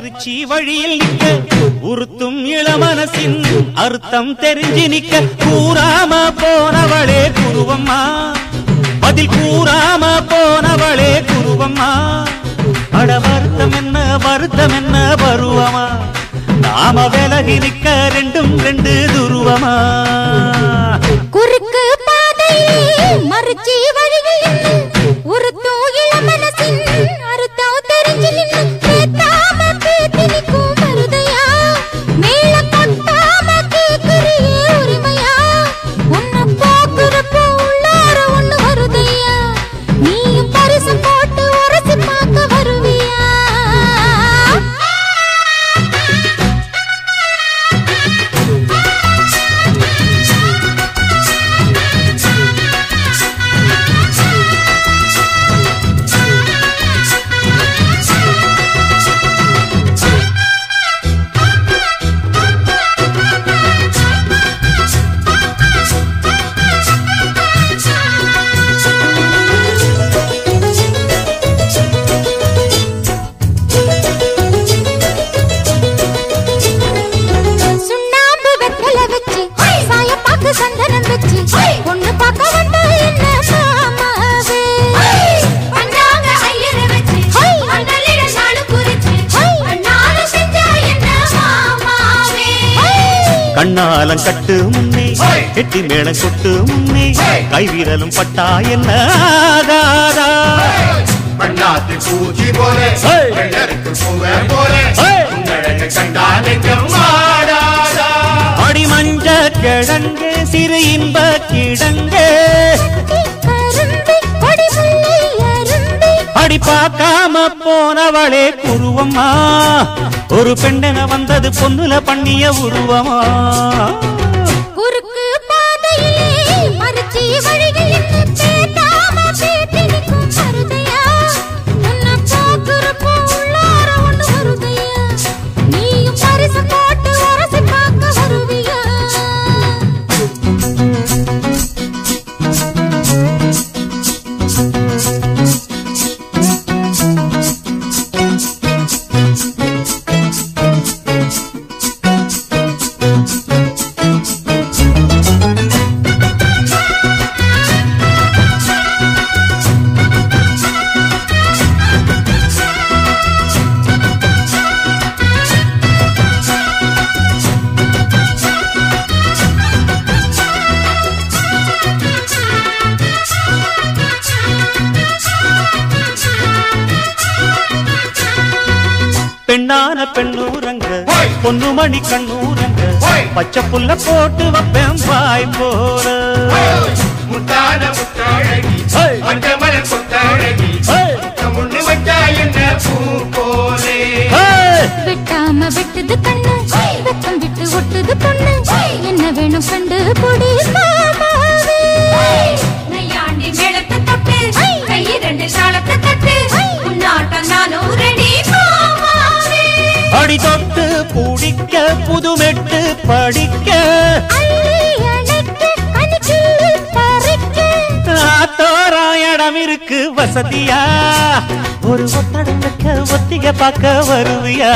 மறுச்சி வழியில் நிக்க உறுத்தும் இளமனசின் அர்த்தம் தெரிஞ்சு நிக்க கூறாம போனவளே குருவம்மா பதில் கூறாம போனவளே குருவம்மா அட வருத்தம் என்ன வருத்தம் என்ன பருவமா நாம விலகி நிக்க ரெண்டும் ரெண்டு துருவமா குறுக்கு பாதையிலே மறுச்சி வழியில் நின்னு உறுத்தும் இளமனசின் அறுத்தம் தெரிஞ்சு நின்னு கேட்காம கேட்டு நிற்கும் மருதையா மேல கொட்டாம கேக்குறியே உரிமையா உன்னை பார்க்கிறப்போ உள்ளார ஒண்ணு வருதையா நீயும் பரிசு போட்டு உரசி பார்க்க வருவியா சுண்ணாம்பு வெத்தல வச்சு சாயப்பாக்கு சந்தனம் வச்சு பொண்ணு பார்க்க வந்தா என்ன மாமாவே பஞ்சாங்க ஐயரை வச்சு மண்டலிட நாளு குறிச்சு அண்ணால செஞ்சா என்ன மாமாவே கண்ணாலம் கட்டு முன்னே கெட்டி மேளம் கொட்டு முன்னே கைவிரலும் பட்டா என்ன ஆகாதா பண்ணாத்து பூச்சி போல Hey! வெள்ளருக்கு பூவை போல Hey! உன்னழக கண்டா நெஞ்சம் ஆடாதா அடி மஞ்ச கிழங்கு சிறு இன்ப கிடங்கு கரும்பு கொடி முல்லை அரும்பு அடி பார்க்காம போனவளே குருவம்மா ஒரு பெண்ணென வந்தது பொண்ணுல பண்ணிய உருவமா குறுக்கு பாதையிலே மறுச்சி வழியில் நின்னு பேட்டாம பேட்டி நிற்கும் மருதையா உன்னை பார்க்கிறப்போ உள்ளார ஒண்ணு வருதையா நீயும் பரிசு போட்டு உரசி பார்க்க வருவியா பெண்ணான பெண்ணூரங்க Hey! பொண்ணு மணி கண்ணூரங்க Hey! பச்சை புல்ல போட்டு வைப்பேன் வாய் போற முத்தான முத்தழகி Hey! மஞ்சமல கொத்தழகி Hey! முன்னு வச்சா என்ன பூ போலே Hey! வெட்டாம வெட்டுது கண்ணு வெக்கம் விட்டு ஒட்டுது பொண்ணு என்ன வேணும் கண்டு பொடி மாமாவே நையாண்டி மேளத்தை தட்டு கை ரெண்டு சாலத்தை தட்டு உன்னாட்டம் நானும் ரெடி மாமாவே அடி தொட்டு பிடிக்க புதுமெட்டு படிக்க அள்ளி அணைக்க கணிக்கு பறிக்க ஆத்தோரா இடம் இருக்கு வசதியா ஒரு ஒத்தடம் வைக்க ஒத்திக பார்க்க வருவியா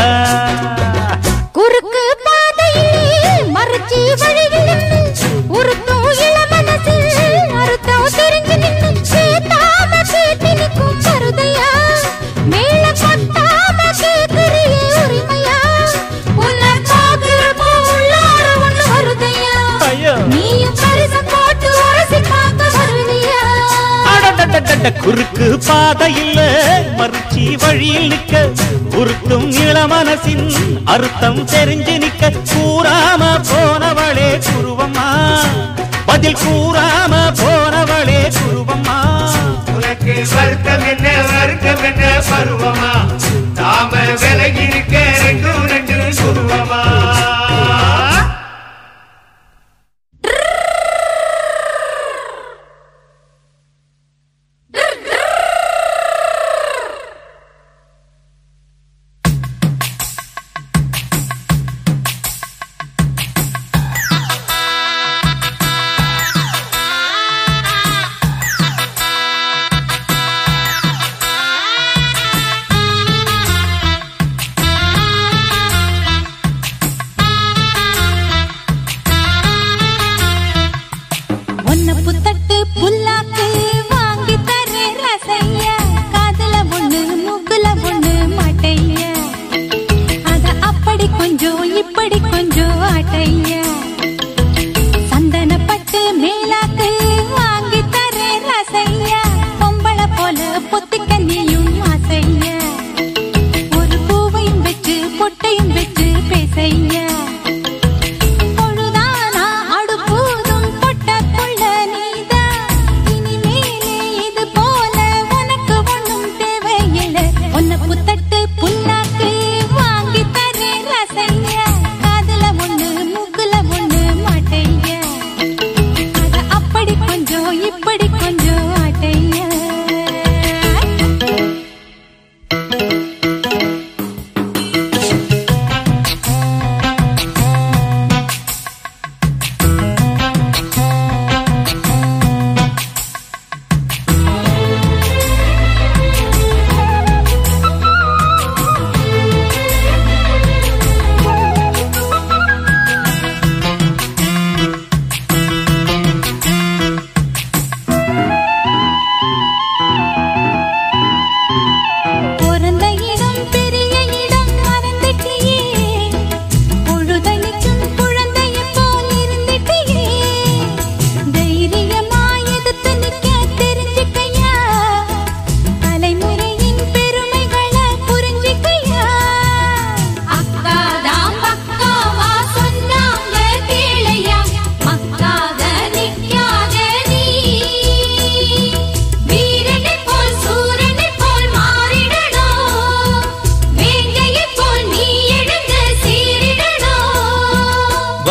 குறுக்கு பாதையிலே மறுச்சி வழியில் நின்னு உருத்தும் இளமனசில் அறுத்தம் தெரிஞ்சு நின்னு சேத்தாம கேட்டு நிற்கும் மருதையா மேல கொட்டாம கேக்குறியே உரிமையா உன்னை பார்க்கிறப்போ உள்ளார ஒண்ணு வருதையா ஐயோ. நீயும் பரிசு போட்டு உரசி பார்க்க வருவியா அடடடடட, குறுக்கு பாதையில் மறுச்சி வழியில் நிக்க உருத்தும் இளமனசின் அர்த்தம் தெரிஞ்சு நிக்க கூறாம போனவளே குருவம்மா பதில் கூறாம போனவளே குருவம்மா உனக்கு வருத்தம் என்ன வருத்தம் என்ன பருவமா நாம விலகி இருக்க ரெண்டும் ரெண்டு சுருவமா ஆ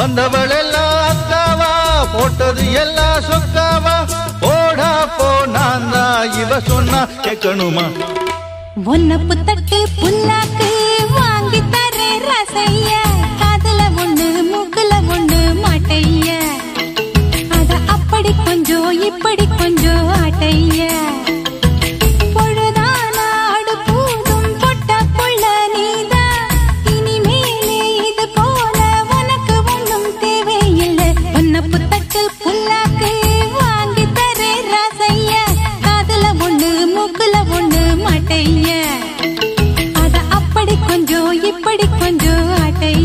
வந்தவள் எல்லாம் அக்காவா போட்டது எல்லாம் சொக்காவா போடா போ நான் தான் இவ சொன்னா கேட்கணுமா ஒன்னப்பு தட்டு புல்லாக்கு வாங்கி தரேன் ரசைய காதுல ஒண்ணு மூக்குல ஒண்ணு மாட்டைய அத அப்படி கொஞ்சம் இப்படி கொஞ்சம் ஆட்டைய பொழுதானா அடுப்பூதும் பொட்ட புள்ள நீதான் இனிமேலே இது போல உனக்கு ஒண்ணும் தேவையில்லை ஒன்னப்பு தட்டு புல்லாக்கு வாங்கி தரேன் ரசைய காதுல ஒண்ணு மூக்குல ஒண்ணு மாட்டைய அத அப்படி கொஞ்சம் இப்படி கொஞ்சம் ஆட்டைய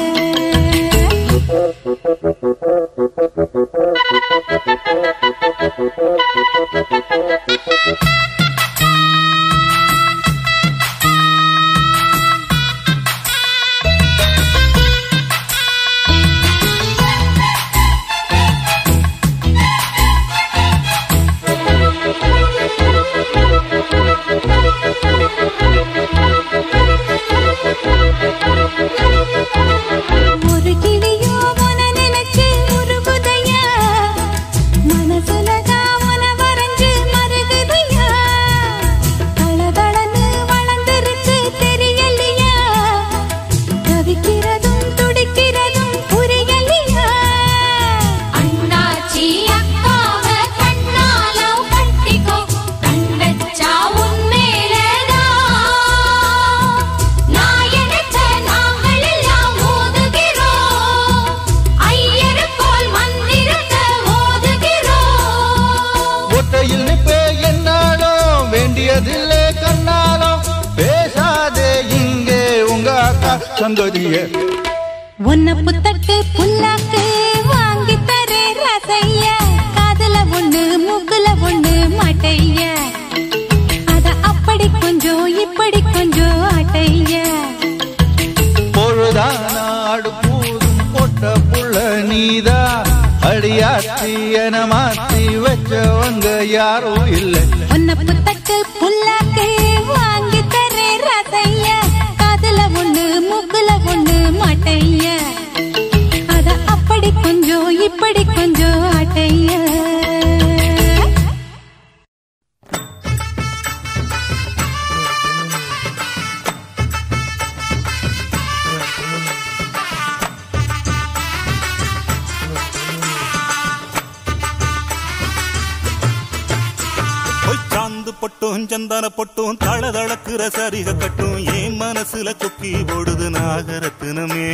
ஒரு கிளியோ உன நினைச்சு உருகுதையா மனசுலதா உன வரைஞ்சு மருகுதையா தளதளன்னு வளர்ந்திருக்கு தெரியலையா தவிக்கிறதும் துடிக்கிறதும் புரியலையா அண்ணாச்சி அக்காவ கண்ணால கட்டிக்கோ கண் வச்சா உன் மேலதான் நான் எடுத்த நாங்கள் எல்லாம் மோதுகிறோம் ஐயரு போல் மந்திரத்தை ஓதுகிறோம் ஒட்டையில் நிப்பே என்னாலும் வேண்டியதில்லை கண்ணாலும் பேசாதே இங்கே உங்க அக்கா சங்கதியே ஒன்னப்பு தட்டு புல்லாக்கு வாங்கி தரேன் ரசைய காதுல ஒண்ணு மூக்குல ஒண்ணு மாட்டைய அத அப்படி கொஞ்சம் இப்படி கொஞ்சம் ஆட்டைய பொழுதானாடு பூதும் பொட்ட புள்ள நீதா அடியாத்தி என மாத்தி வச்சவங்க யாரும் இல்லை ஒன்னப்பு தட்டு புல்லாக்கு வாங்கி தரேன் ரசைய காதுல ஒண்ணு மூக்குல ஒண்ணு மாட்டைய அத அப்படி கொஞ்சம் இப்படி கொஞ்சம் ஆட்டைய பொய்ச்சாந்து பொட்டும் சந்தன பொட்டும் தளதளக்குற சரிக கட்டும் என் மனசுல கொக்கி போடுது நாகரத்தினமே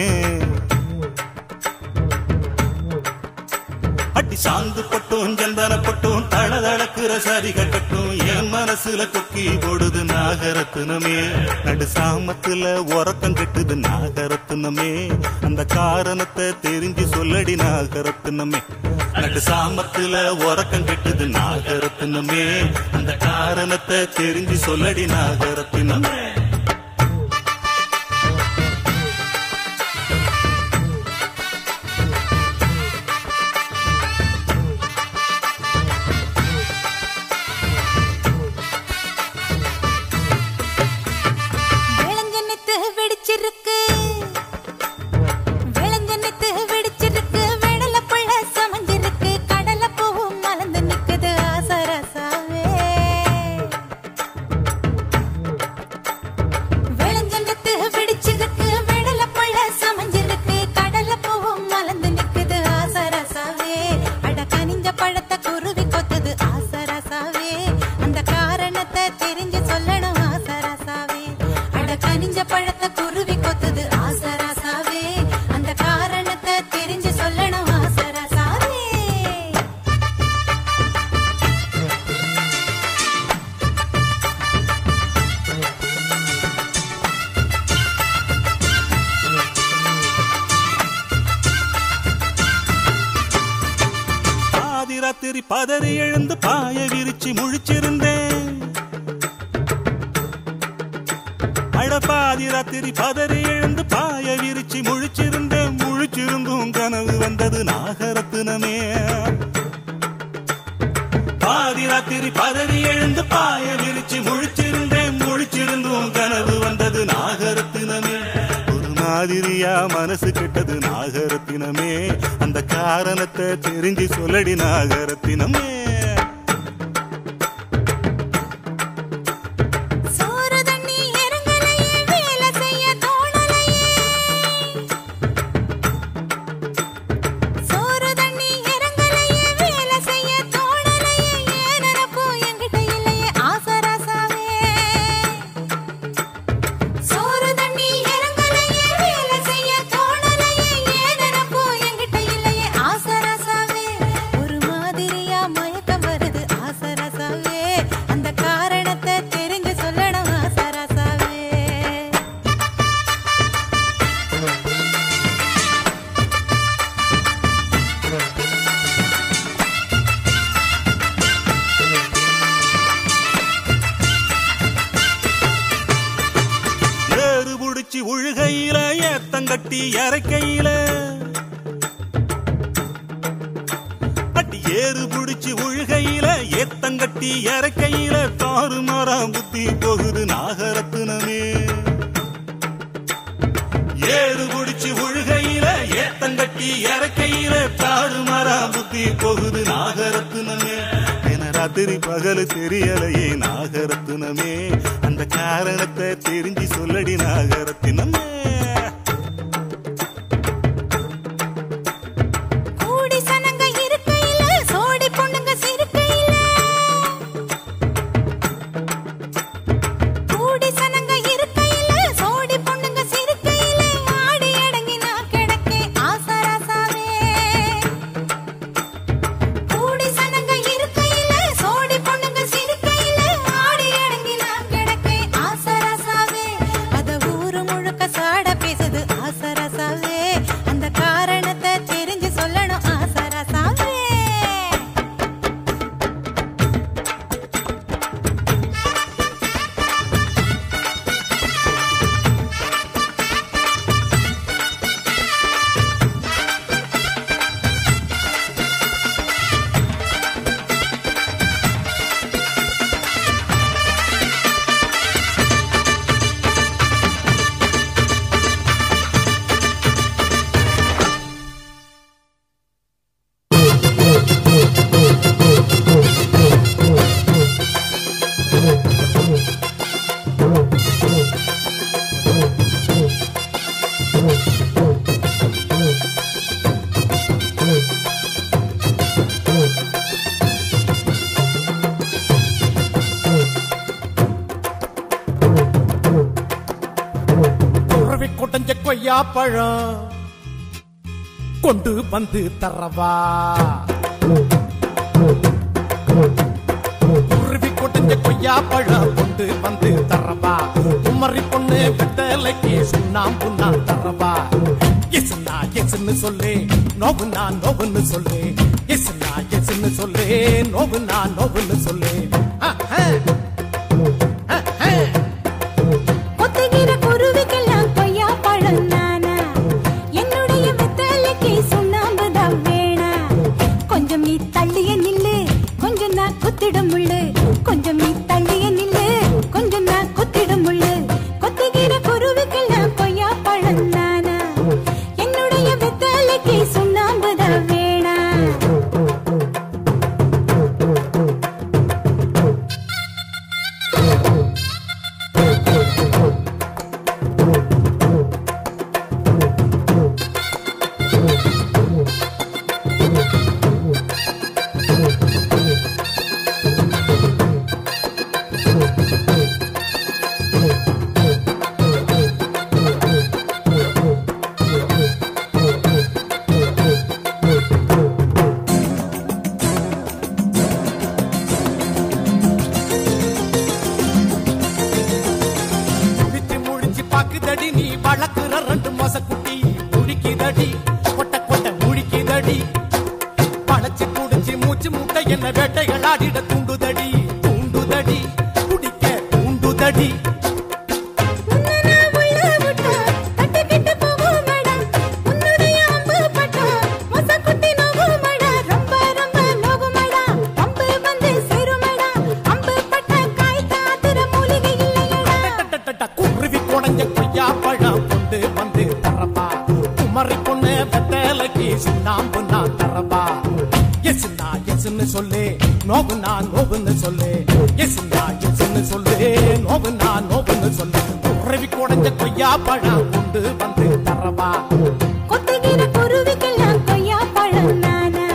அடி சாந்து பொட்டும் சந்தன பொட்டும் தளதளக்குற சரிக கட்டும் என் மனசுல கொக்கி போடுது நாகரத்தினமே நடு சாமத்துல உறக்கம் கெட்டுது நாகரத்தினமே அந்த காரணத்தை தெரிஞ்சு சொல்லடி நாகரத்தினமே நடு சாமத்துல உறக்கம் கெட்டுது நாகரத்தினமே அந்த காரணத்தை தெரிஞ்சு சொல்லடி நாகரத்தினமே விளஞ்சனத்து வெடிச்சிருக்கு விளஞ்சனத்து வெடிச்சிருக்கு வெடல புள்ள சமஞ்சிருக்கு கடல பூவும் மலர்ந்து நிக்குது ஆசரசாவே விளஞ்சனத்து வெடிச்சிருக்கு வெடல புள்ள சமஞ்சிருக்கு கடல பூவும் மலர்ந்து நிக்குது ஆசரசாவே அட கனிஞ்ச பழத்தை குருவி கொத்துது ஆசரசாவே அந்த காரணத்தை தெரிஞ்சு சொல்லணும் ஆசரசாவே அட கனிஞ்ச பழத்தை குருவி கொத்துது ஆசரசாவே அந்த காரணத்தை தெரிஞ்சு சொல்லணும் ஆசரசாவே பாதி ராத்திரி பதறி எழுந்து பாய விரிச்சு முழிச்சிருந்தேன் அட பாதி ராத்திரி பதறி எழுந்து பாய விரிச்சு முழிச்சிருந்தேன் முழிச்சிருந்தும் கனவு வந்தது நாகரத்தினமே பாதி ராத்திரி பதறி எழுந்து பாய விரிச்சு முழிச்சிருந்தேன் முழிச்சிருந்தும் கனவு வந்தது நாகரத்தினமே ஒரு நாள் மாதிரியா மனசு கெட்டது நாகரத்தினமே அந்த காரணத்தை தெரிஞ்சு சொல்லடி நாகரத்தினமே சோறு தண்ணி இறங்கலையே வேலை செய்ய தோணலையே சோறு தண்ணி இறங்கலையே வேலை செய்ய தோணலையே ஏன் நினப்பு என்கிட்ட இல்லையே ஆசராசாவே சோறு தண்ணி இறங்கலையே வேலை செய்ய தோணலையே ஏன் நினப்பு என்கிட்ட இல்லையே ஆசராசாவே ஒரு மாதிரியா மயக்கம் வருது ஆசராசாவே அந்த காரணத்தை தெரிஞ்சு சொல்லணும் ஆசராசாவே ஏறு புடிச்சு உழுகையில ஏத்தங்கட்டி இறக்கையில அடி ஏறு புடிச்சு உழுகையில ஏத்தங்கட்டி இறக்கையில தாறு மரம் புத்தி போகுது நாகரத்தினமே ஏறு புடிச்சு உழுகையில ஏத்தங்கட்டி இறக்கையில தாறு மரம் புத்தி போகுது நாகரத்தினமே என ராத்திரி பகல் தெரியலையே நாகரத்தினமே அந்த காரணத்தை தெரிஞ்சு சொல்லடி நாகரத்தினமே கூடி சனங்க இருக்கையில சோடி பொண்ணுங்க சிரிக்கையில கூடி சனங்க இருக்கையில சோடி பொண்ணுங்க சிரிக்கையில ஆடி அடங்கி நான் கிடக்கே ஆசராசாவே கூடி சனங்க இருக்கையில சோடி பொண்ணுங்க சிரிக்கையில ஆடி அடங்கி நான் கிடக்கே ஆசராசாவே அத ஊரு முழுக்க சாட பேசுது ஆசராசாவே அந்த காரணத்தை தெரிஞ்சு சொல்லணும் ஆசராசாவே குறவி கொட்டஞ்ச கொய்யா பழம் கொண்டு வந்து தரவா குருவி கொட்டஞ்ச கொய்யா பழம் கொண்டு வந்து தரவா குமரி பொண்ணு பித்தலைக்கு சுண்ணாம்பு நான் தரவா எசுனா எசுன்னு சொல்லு நோவுனா நோவுன்னு சொல்லு எசுனா எசுன்னு சொல்லு நோவுனா நோவுன்னு சொல்லு ஆஹ், ஆஹ். ஆஹ், ஆஹ். கொத்துகிற குருவிக்கெல்லாம் கொய்யா பழம் நானா என்னுடைய வெத்தலைக்கு சுண்ணாம்பு தான் வேணா கொஞ்சம் நீ தள்ளிய நில்லு கொஞ்சம் நான் குத்திடும் முள்ளு கொஞ்சம் நீ தள்ளிய நில்லு கொஞ்சம் நான் குத்திடும் முள்ளு கொத்துகிற குருவிக்கெல்லாம் கொய்யா பழம் நானா என்னுடைய வெத்தலைக்கு சுண்ணாம்பு தான் வேணா வித்து முழிச்சு பாக்குதடி நீ வளர்க்குற ரெண்டு மாச குட்டி முழிக்குதடி கொட்ட கொட்ட முழிக்குதடி பழச்சு புடிச்சு மூச்சு முட்டை என்ன வேட்டைகள் ஆடிட தூண்டுதடி தூண்டுதடி குடிக்க தூண்டுதடி உன்னனா உள்ள விட்டா தட்டிக்கிட்டு போகுமடா உன்னுடைய அம்பு பட்டா மொசக்குட்டி நோகுமடா ரொம்ப ரொம்ப நோகுமடா அம்பு வந்து சேருமடா அம்பு பட்ட காய் தாத்துற மூலிகை இல்லையடா டட்டட்டட்ட குருவி குடஞ்ச கொய்யா பழம் கொண்டு வந்து தர சுண்ணாம்பு நான் தரவா எஸ்னா எஸ்ன்னு சொல்லு நோவு நான் நோவுன்னு சொல்லு எஸ்னா எஸ்ன்னு சொல்லு நோவு நான் நோவுன்னு சொல்லு உறவி குடைஞ்ச கொய்யா பழம் கொண்டு வந்து தரவா கொத்துகிற குருவிக்கெல்லாம் கொய்யா பழம் நானா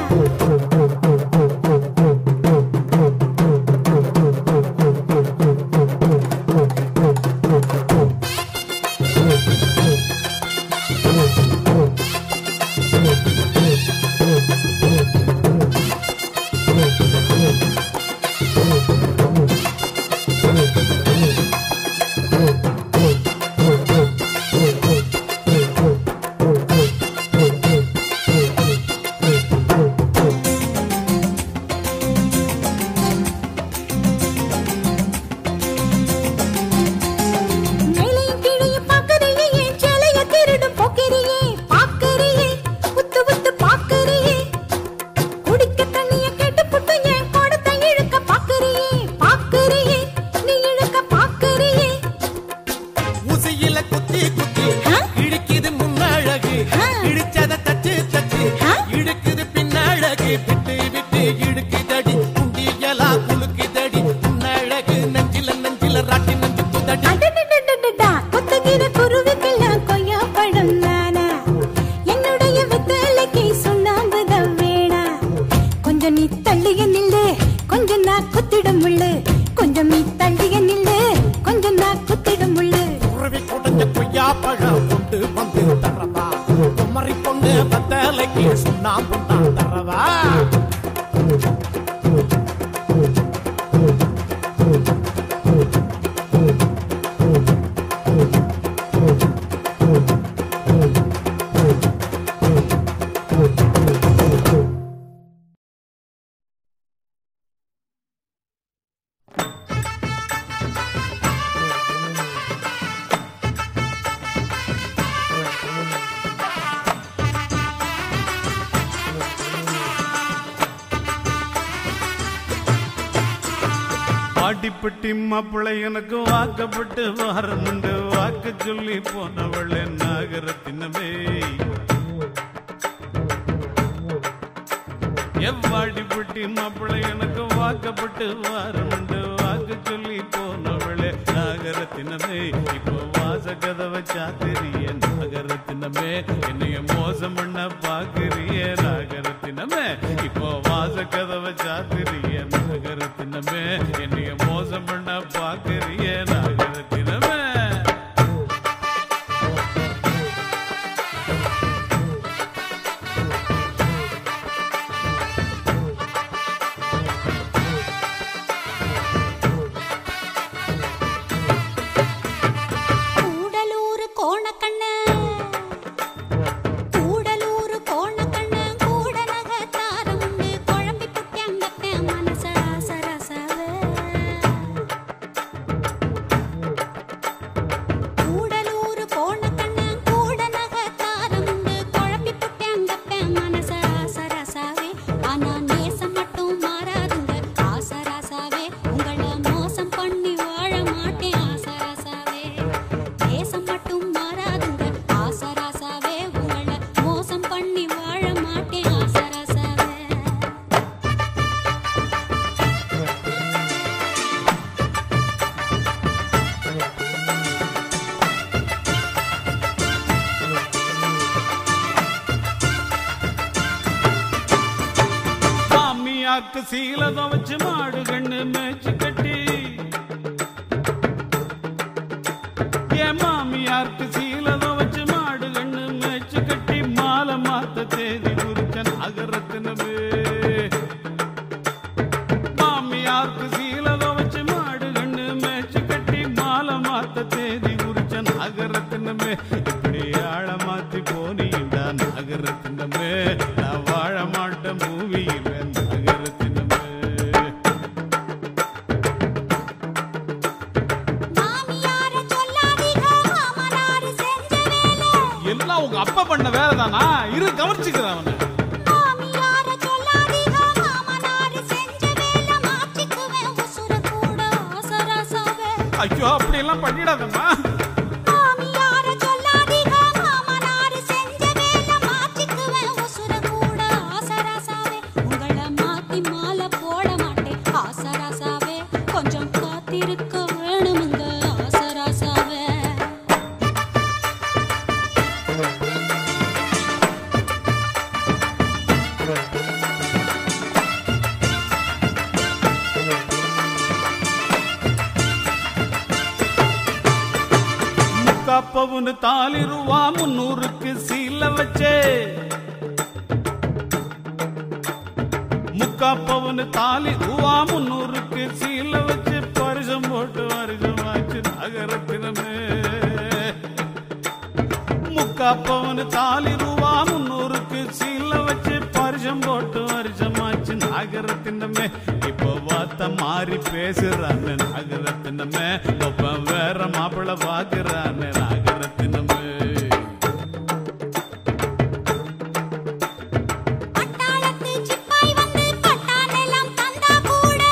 மேலையும் கீழையும் பார்க்கறியே, என் சேலைய திருடும் போக்கிரியே, பார்க்கறியே, உத்து உத்து பார்க்கறியே. குடிக்க தண்ணிய கேட்டுப்புட்டு என் குடத்தை இழுக்க பார்க்கறியே, பார்க்கறியே, நீ இழுக்க பார்க்கறியே. ஊசியில குத்தி குத்தி ஆ? இழுக்குது முன்னழகு ஆ. இடிச்சத தச்சு தச்சு ஆ? இழுக்குது பின்னழகு விட்டு விட்டு இழுக்குதடி குண்டியலா குலுக்குதடி முன்னழகு நெஞ்சில நெஞ்சில ராட்டி நெஞ்சு குதடி அடடடடடடா, கொத்துகிற குருவிக்கெல்லாம் கொய்யா பழம் நானா? என்னுடைய வெத்தலைக்கு சுண்ணாம்புதான் வேணா. கொஞ்சம் நீ தள்ளிய நில்லு கொஞ்சம் நான் குத்திடும் முள்ளு கொஞ்சம் நீ தள்ளிய நில்லு கொஞ்சம் நான் குத்திடும் முள்ளு உறவி குடைஞ்ச கொய்யா பழம் கொண்டு வந்து தரவா குமரி பொண்ணு பத்தலைக்கு சுண்ணாம்பு நான் தரவா பாட்டிப்பட்டி மாப்பிள்ளை எனக்கு வாக்கப்பட்டு வாரமுண்டு வாக்கு சொல்லி போனவள் நாகரத்தினமே எவ்வாடிப்பட்டி மாப்பிள்ளை எனக்கு வாக்கப்பட்டு வாரமுண்டு வாக்கு சொல்லி போனவளே நாகரத்தினமே இப்போ வாச கதவை சாத்திரிய நாகரத்தினமே என்னைய மோசம் பண்ண பாக்குறிய நாகரத்தினமே இப்போ வாச கதவை சாத்திரிய நாகரத்தினமே என்னைய மோசம் பண்ண பாக்குறிய நாகரத்தினமே கூடலூர் கோணக்கண்ண கூடலூர் கோணக்கண்ண கூட நகத்தாரம் உண்டு குழம்பி புட்டியங்கத்த மனச ராசராசாவே கூடலூர் கோணக்கண்ண கூட நகத்தாரம் உண்டு குழம்பி புட்டியங்கத்த மனச ராசராசாவே ஆனா நேசம் மட்டும் மாறாதுங்க ஆசராசாவே உங்களை மோசம் பண்ணி வாழ மாட்டேன் ஆசராசாவே தேசம் மட்டும் மாறாதுங்க ஆசராசாவே உங்களை மோசம் பண்ணி வாழ மாட்டேன் ஆசராசாவே மாமியாக்கு சீலத வச்சு மாடு கண்ணு மேய்ச்சி கட்டி என் மாமியாருக்கு சீலத வச்சு மாடு கண்ணு மேய்ச்சி கட்டி மாலை மாத்த தேதி குறிச்ச நகரத்தினமே மாமியாருக்கு சீலத வச்சு மாடு கண்ணு மேய்ச்சி கட்டி மாலை மாத்த தேதி குறிச்ச நகரத்தினமே இப்படி ஆழ மாத்தி போனீண்டா நகரத்தினமே நான் வாழ மாட்டேன் பூமியில் நகரத்தினமே மாமியார சொல்லாதீங்க மாமனார் செஞ்ச வேலை எல்லாம் உங்க அப்பா பண்ண வேலை தானா இரு கவனிச்சுக்கிறேன் அவனை மாமியார சொல்லாதீங்க மாமனார் செஞ்ச வேலை மாற்றிக்குவேன் உசுர கூட ஆசராசாவே ஐயோ அப்படி எல்லாம் பண்ணிடாதம்மா மாமியார சொல்லாதீங்க மாமனார் செஞ்ச வேலை மாற்றிக்குவேன் உசுர கூட பவுன் தாலி ரூபா முன்னூறுக்கு சீல வச்சே முக்கா பவுன் தாலி ரூபா முன்னூறுக்கு சீல வச்சு பரிசம் போட்டு வருஷமாச்சு நகரத்தினமே முக்கா பவுன் தாலி ரூபா முன்னூறுக்கு சீல வச்சு பரிசம் போட்டு வருஷமாச்சு நகரத்தினமே இப்போ வார்த்தை மாறி பேசுறான்னு நகரத்தினமே ஒப்ப வேற மாப்பிள்ள பாக்குறான்னு நகரத்தினமே பட்டாளத்து சிப்பாய் வந்து பட்டாளெல்லாம் தந்தா கூட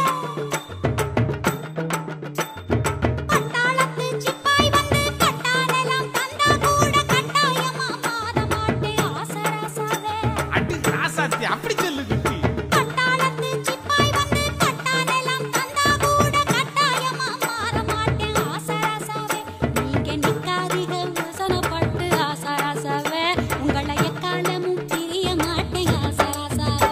பட்டாளத்து சிப்பாய் வந்து பட்டாளெல்லாம் தந்தா கூட கட்டாயமா மாற மாட்டேன் ஆசராசாவே அடி ராசாத்தி அப்படி சொல்லு குட்டி பட்டாளத்து சிப்பாய் வந்து பட்டாளெல்லாம் தந்தா கூட கட்டாயமா மாற மாட்டேன் ஆசராசாவே நீங்க நிக்காதீங்க யோசனைப்பட்டு ஆசராசாவே உங்களை எக்காலமும் பிரிய மாட்டேன் ஆசராசாவே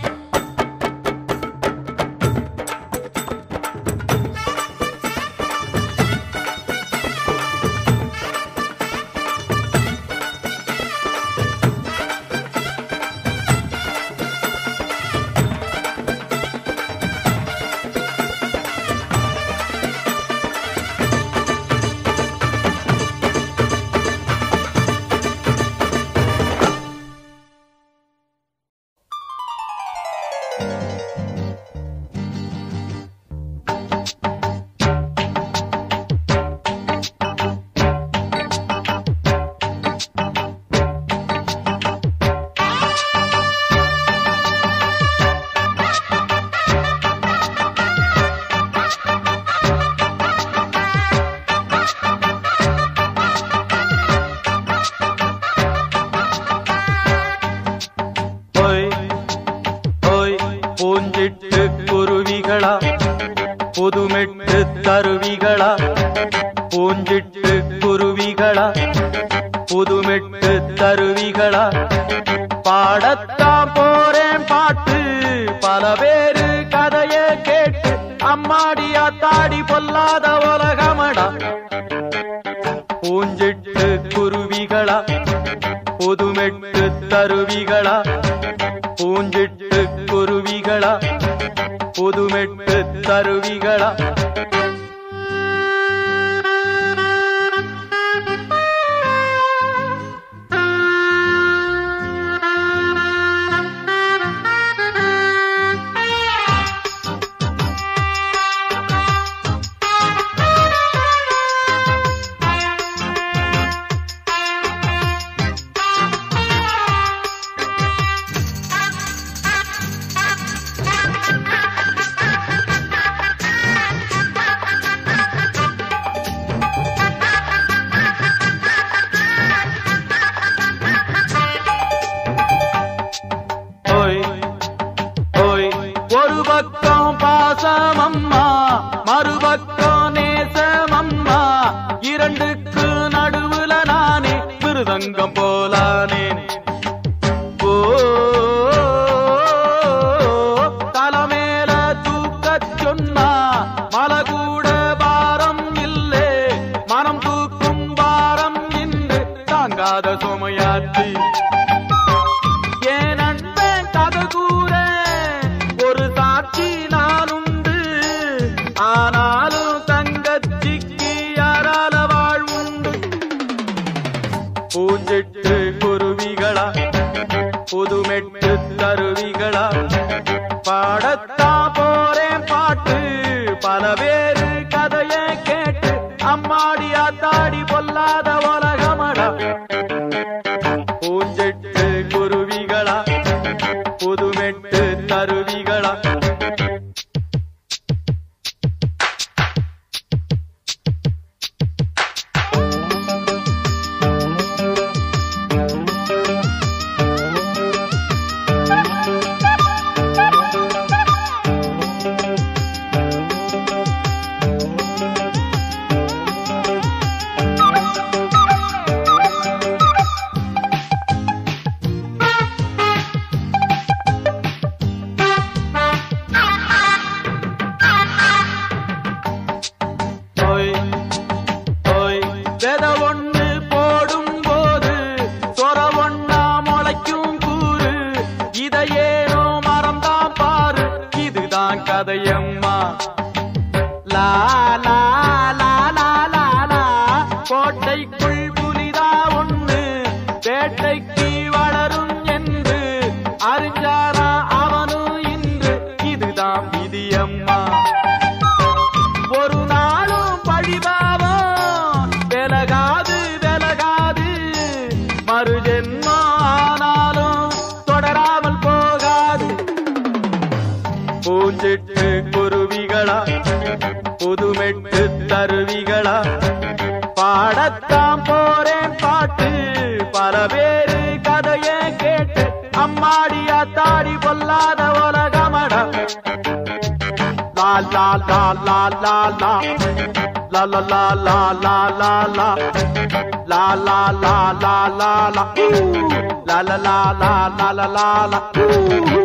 ஓய் ஓய் பூஞ்சிட்டு குருவிகளா புதுமெட்டு தருவிகளா பூஞ்சிட்டு குருவிகளா புதுமெட்டு தருவிகளா பாடத்தான் போறேன் பாட்டு பல பேரு கதைய கேட்டு அம்மாடியா தாடி பொல்லாத உலகமடா பூஞ்சிட்டு குருவிகளா புதுமெட்டு தருவிகளா பூஞ்சிட்டு குருவிகளா புதுமெட்டு தருவிகளா ஓய் ஓய் ஒரு பக்கம் பாசமம்மா மறுபக்கம் நேசமம்மா இரண்டுக்கு நடுவுல நானே மிருதங்கம் போலானேன் ஓ தலைமேல தூக்கச் சொன்னா மலை கூட பாரம் இல்லே மனம் தூக்கும் பாரம் இன்று தாங்காத சுமையாற்றி என் அன்பன் கதை கூற ஒரு சாட்சி நானுண்டு ஆனாலும் தங்கச்சிக்கு யாரால வாழ்வுண்டு பூஞ்சிட்டு குருவிகளா புதுமெட்டு தருவிகளா பாடத்தான் போறேன் பாட்டு பல பேரு கதைய கேட்டு அம்மாடி ஆத்தாடி பொல்லாத உலகமடா பூஞ்செட்டு குருவிகளா புதுமெட்டு தருவிகளா கதையம்மா லா லா லா லா லா லா கோட்டைக்குள் புலிதா ஒண்ணு வேட்டைக்கு வளரும் என்று அறிஞ்சாரா அவனும் இன்று இதுதான் விதியம்மா ஒரு நாளும் பழிபாவம் விலகாது விலகாது மறு ஆனாலும் தொடராமல் போகாது பூஞ்சிட்டு குருவிகளா புதுமெட்டு தருவிகளா பாடத்தான் போறேன் பாட்டு பல பேரு கதையை கேட்டு அம்மாடி அத்தாடி பொல்லாத உலகமடா லா லா லா லா லா லா லா லா லா லா லா லா லா லா லா லா லா லா லா ஊ. லா லா லா லா லா லா லா லா ஊ.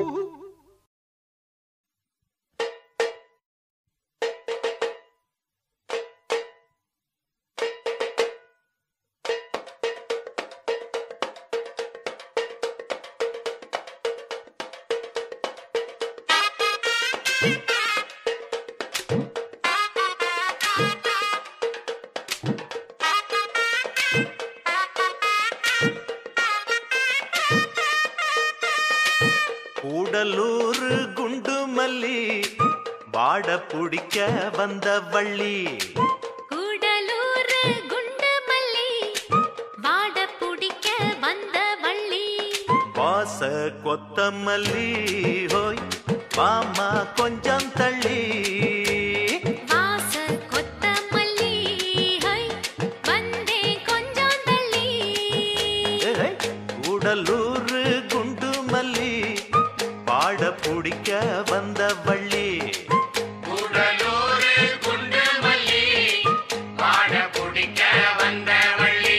கூடலூர் குண்டு மல்லி வாட புடிக்க வந்த வள்ளி கூடலூர் குண்டு மல்லி வாட புடிக்க வந்த வள்ளி வாச கொத்தமல்லி ஹோய் மாமா கொஞ்சம் தள்ளி வாச கொத்தமல்லி ஹை வந்தே கொஞ்சம் தள்ளி ஏய், கூடலூர் குண்டு மல்லி வாட புடிக்க வந்த வள்ளி கூடலூரு குண்டு மல்லி வாட பிடிக்க வந்த வள்ளி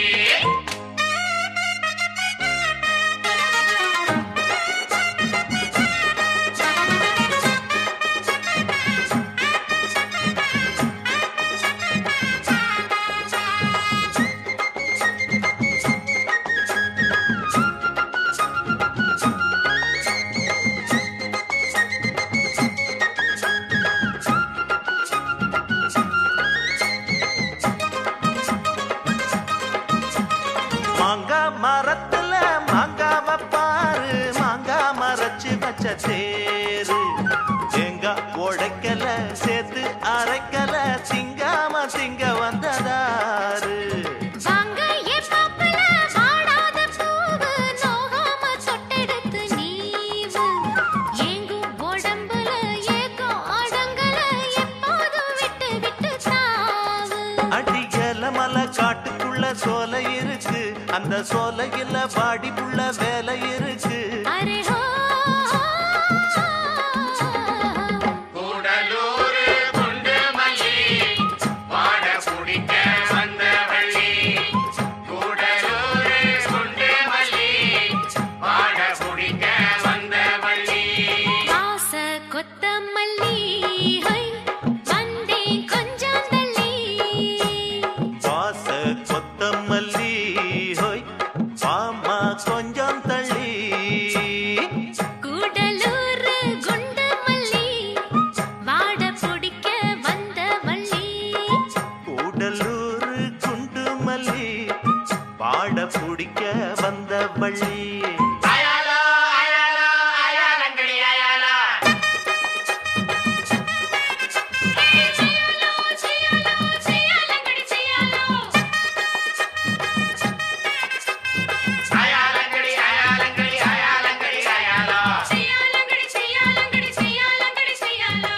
மாங்கா மரத்துல மாங்காவ பாரு மாங்கா மரச்சு வச்ச தேரு தேங்காய் உடைக்கல சேர்த்து அரைக்கல திங்காம திங்க வந்ததாரு வாங்க ஏ பாப்பல வாடாத பூவு நோகாம தொட்டெடுத்து நீவு ஏங்கும் உடம்புல ஏக்கம் அடங்கல எப்போதும் விட்டு விட்டு தாவு அடியல மலை காட்டுக்குள்ள சோலை இருக்கு அந்த சோலையில பாடிக்குள்ள வேலை இருக்கு அரே ஹோ கூடலூரு குண்டு மல்லி வாட பிடிக்க வந்த வள்ளி கூடலூரு குண்டு மல்லி வாட பிடிக்க வந்த வள்ளி வாச கொத்தமல்லி ஹை வந்தே கொஞ்சம் தள்ளி வாச கொத்தமல்லி ஹோய் மாமா கொஞ்சம் தள்ளி கூடலூர் குண்டு மல்லி வாட பிடிக்க வந்த வள்ளி கூடலூர் குண்டு மல்லி பாட பிடிக்க வந்த வள்ளி அயாலா அயாலா அயாலங்கடி அயாலா செய்யாலோ செய்யாலோ செய்யாலங்கடி செய்யாலோ அயாலங்கடி அயாலங்கடி அயாலங்கடி அயாலா செய்யாலங்கடி செய்யாலங்கடி செய்யாலங்கடி செய்யாலோ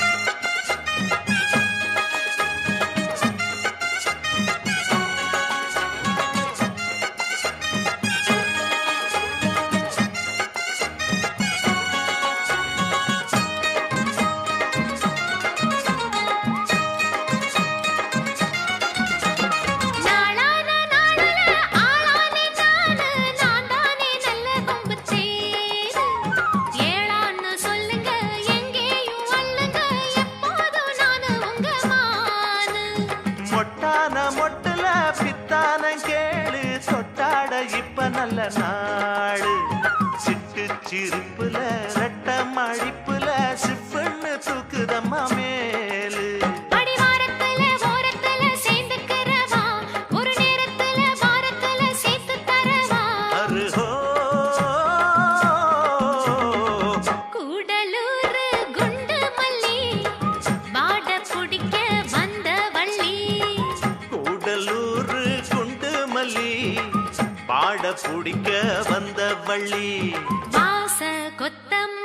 நாளான நாடுல ஆளானே நானு நான் தானே நல்ல கொம்பு தேரு ஏளான்னு சொல்லுங்க எங்கேயும் வல்லுங்க எப்போதும் நானு உங்க மானு மொட்டான மொட்டுல பித்தான கேளு சொட்டாட இப்ப நல்ல நாடு சிட்டு சிரிப்புல ரெட்ட மழிப்புல சிப்புன்னு தூக்க அம்மா மேலு அடிவாரத்துல ஓரத்துல சேர்ந்துக்கிறவா ஒரு நேரத்துல வாரத்துல சேர்த்து தரவா அருஹோ கூடலூர் குண்டு மல்லி வாட பிடிக்க வந்த வள்ளி கூடலூர் குண்டு மல்லி பாட பிடிக்க வந்த வள்ளி வாச கொத்தம்